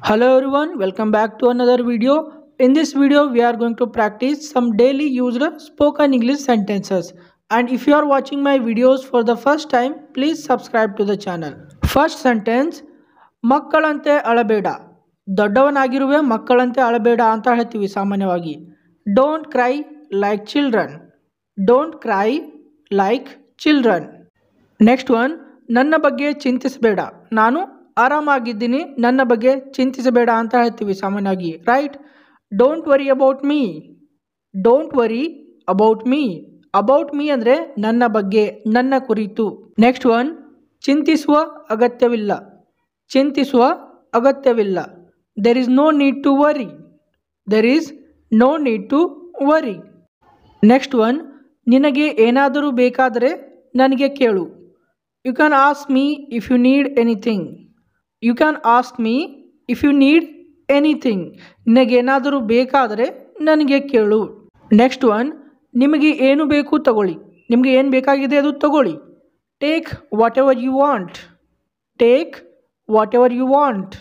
Hello everyone, welcome back to another video. In this video, we are going to practice some daily used spoken English sentences. And if you are watching my videos for the first time, please subscribe to the channel. First sentence ಮಕ್ಕಳಂತೆ ಅಳಬೇಡ ದೊಡ್ಡವನಾಗಿರುವೆ ಮಕ್ಕಳಂತೆ ಅಳಬೇಡ ಅಂತ ಹೇಳ್ತೀವಿ ಸಾಮಾನ್ಯವಾಗಿ don't cry like children don't cry like children next one ನನ್ನ ಬಗ್ಗೆ ಚಿಂತಿಸಬೇಡ ನಾನು ಆರಾಮಾಗಿದ್ದೀನಿ ನನ್ನ ಬಗ್ಗೆ ಚಿಂತಿಸಬೇಡ ಅಂತ ಹೇಳ್ತೀವಿ ಸಾಮಾನ್ಯವಾಗಿ right don't worry about me don't worry about me about me ಅಂದರೆ ನನ್ನ ಬಗ್ಗೆ ನನ್ನ ಕುರಿತು ನೆಕ್ಸ್ಟ್ ಒನ್ ಚಿಂತಿಸುವ ಅಗತ್ಯವಿಲ್ಲ ಚಿಂತಿಸುವ ಅಗತ್ಯವಿಲ್ಲ there is no need to worry there is no need to worry next one ನಿನಗೆ ಏನಾದರೂ ಬೇಕಾದರೆ ನನಗೆ ಕೇಳು you can ask me if you need anything you can ask me if you need anything ನಿನಗೇನಾದರೂ ಬೇಕಾದರೆ ನನಗೆ ಕೇಳು ನೆಕ್ಸ್ಟ್ ಒನ್ ನಿಮಗೆ ಏನು ಬೇಕು ತಗೊಳ್ಳಿ ನಿಮಗೆ ಏನು ಬೇಕಾಗಿದೆ ಅದು ತಗೊಳ್ಳಿ take whatever you want take whatever you want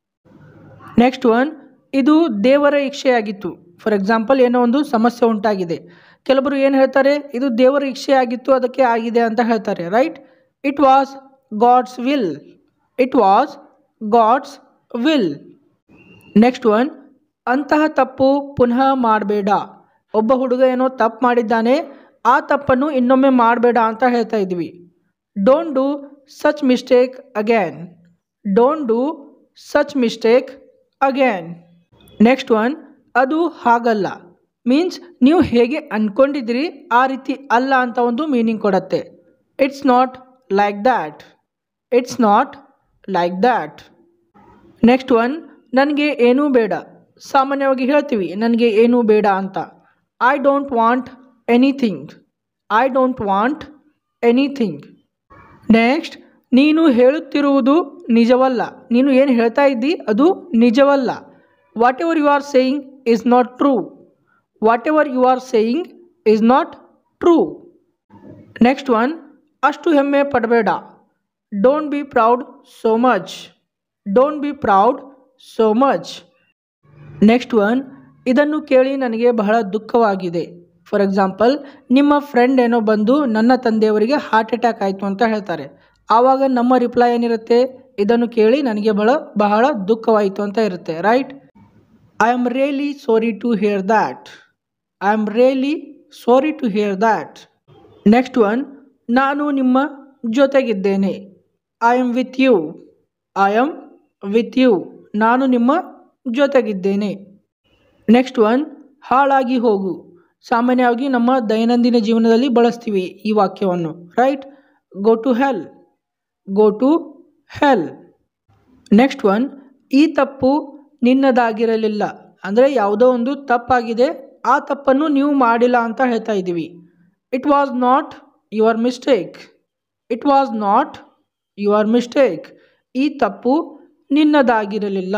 next one ಇದು ದೇವರ ಇಚ್ಛೆಯಾಗಿತ್ತು ಫಾರ್ ಎಕ್ಸಾಂಪಲ್ ಏನೋ ಒಂದು ಸಮಸ್ಯೆ ಉಂಟಾಗಿದೆ ಕೆಲವರು ಏನು ಹೇಳ್ತಾರೆ ಇದು ದೇವರ ಇಚ್ಛೆ ಆಗಿತ್ತು ಅದಕ್ಕೆ ಆಗಿದೆ ಅಂತ ಹೇಳ್ತಾರೆ right it was God's will it was God's will next one ಅಂತಹ ತಪ್ಪು ಪುನಃ ಮಾಡಬೇಡ ಒಬ್ಬ ಹುಡುಗ ಏನೋ ತಪ್ಪು ಮಾಡಿದ್ದಾನೆ ಆ ತಪ್ಪನ್ನು ಇನ್ನೊಮ್ಮೆ ಮಾಡಬೇಡ ಅಂತ ಹೇಳ್ತಾ ಇದ್ವಿ don't do such mistake again don't do such mistake again next one ಅದು ಹಾಗಲ್ಲ ಮೀನ್ಸ್ ನೀವು ಹೇಗೆ ಅಂದ್ಕೊಂಡಿದ್ದೀರಿ ಆ ರೀತಿ ಅಲ್ಲ ಅಂತ ಒಂದು ಮೀನಿಂಗ್ ಕೊಡುತ್ತೆ it's not like that it's not like that next one ನನಗೆ ಏನೂ ಬೇಡ ಸಾಮಾನ್ಯವಾಗಿ ಹೇಳ್ತೀವಿ ನನಗೆ ಏನೂ ಬೇಡ ಅಂತ I don't want anything I don't want anything next ನೀನು ಹೇಳುತ್ತಿರುವುದು ನಿಜವಲ್ಲ ನೀನು ಏನು ಹೇಳ್ತಾ ಇದ್ದಿ ಅದು ನಿಜವಲ್ಲ whatever you are saying is not true whatever you are saying is not true next one ಅಷ್ಟು ಹೆಮ್ಮೆ ಪಡಬೇಡ don't be proud so much don't be proud so much next one ಇದನ್ನು ಕೇಳಿ ನನಗೆ ಬಹಳ ದುಃಖವಾಗಿದೆ ಫಾರ್ ಎಕ್ಸಾಂಪಲ್ ನಿಮ್ಮ friend ಏನೋ ಬಂದು ನನ್ನ ತಂದೆಯವರಿಗೆ ಹಾರ್ಟ್ ಅಟ್ಯಾಕ್ ಆಯಿತು ಅಂತ ಹೇಳ್ತಾರೆ ಆವಾಗ ನಮ್ಮ ರಿಪ್ಲೈ ಏನಿರುತ್ತೆ ಇದನ್ನು ಕೇಳಿ ನನಗೆ ಬಹಳ ಬಹಳ ದುಃಖವಾಯಿತು ಅಂತ ಇರುತ್ತೆ right I am really sorry to hear that I am really sorry to hear that next one ನಾನು ನಿಮ್ಮ ಜೊತೆಗಿದ್ದೇನೆ I am with you I am with you ನಾನು ನಿಮ್ಮ ಜೊತೆಗಿದ್ದೇನೆ ನೆಕ್ಸ್ಟ್ ಒನ್ ಹಾಳಾಗಿ ಹೋಗು ಸಾಮಾನ್ಯವಾಗಿ ನಮ್ಮ ದೈನಂದಿನ ಜೀವನದಲ್ಲಿ ಬಳಸ್ತೀವಿ ಈ ವಾಕ್ಯವನ್ನು right go to hell go to hell next one ಈ ತಪ್ಪು ನಿನ್ನದಾಗಿರಲಿಲ್ಲ ಅಂದರೆ ಯಾವುದೋ ಒಂದು ತಪ್ಪಾಗಿದೆ ಆ ತಪ್ಪನ್ನು ನೀವು ಮಾಡಿಲ್ಲ ಅಂತ ಹೇಳ್ತಾ ಇದ್ದೀವಿ it was not your mistake it was not your mistake ಈ ತಪ್ಪು ನಿನ್ನದಾಗಿರಲಿಲ್ಲ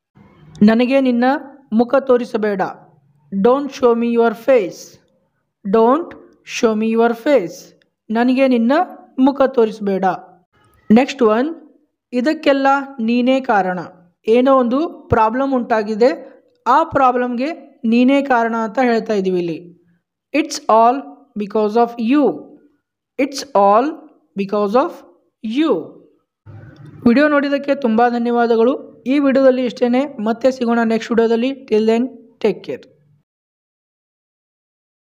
ನನಗೆ ನಿನ್ನ ಮುಖ ತೋರಿಸಬೇಡ don't show me your face don't show me your face ನನಗೆ ನಿನ್ನ ಮುಖ ತೋರಿಸಬೇಡ ನೆಕ್ಸ್ಟ್ ಒನ್ ಇದಕ್ಕೆಲ್ಲ ನೀನೇ ಕಾರಣ ಏನೋ ಒಂದು ಪ್ರಾಬ್ಲಮ್ ಉಂಟಾಗಿದೆ ಆ ಪ್ರಾಬ್ಲಮ್ಗೆ ನೀನೇ ಕಾರಣ ಅಂತ ಹೇಳ್ತಾ ಇದ್ದೀವಿ ಇಲ್ಲಿ it's all because of you it's all because of you video ನೋಡಿದ್ದಕ್ಕೆ ತುಂಬ ಧನ್ಯವಾದಗಳು ಈ ವಿಡಿಯೋದಲ್ಲಿ ಇಷ್ಟೇ ಮತ್ತೆ ಸಿಗೋಣ ನೆಕ್ಸ್ಟ್ ವಿಡಿಯೋದಲ್ಲಿ ಟಿಲ್ ದೆನ್ ಟೇಕ್ ಕೇರ್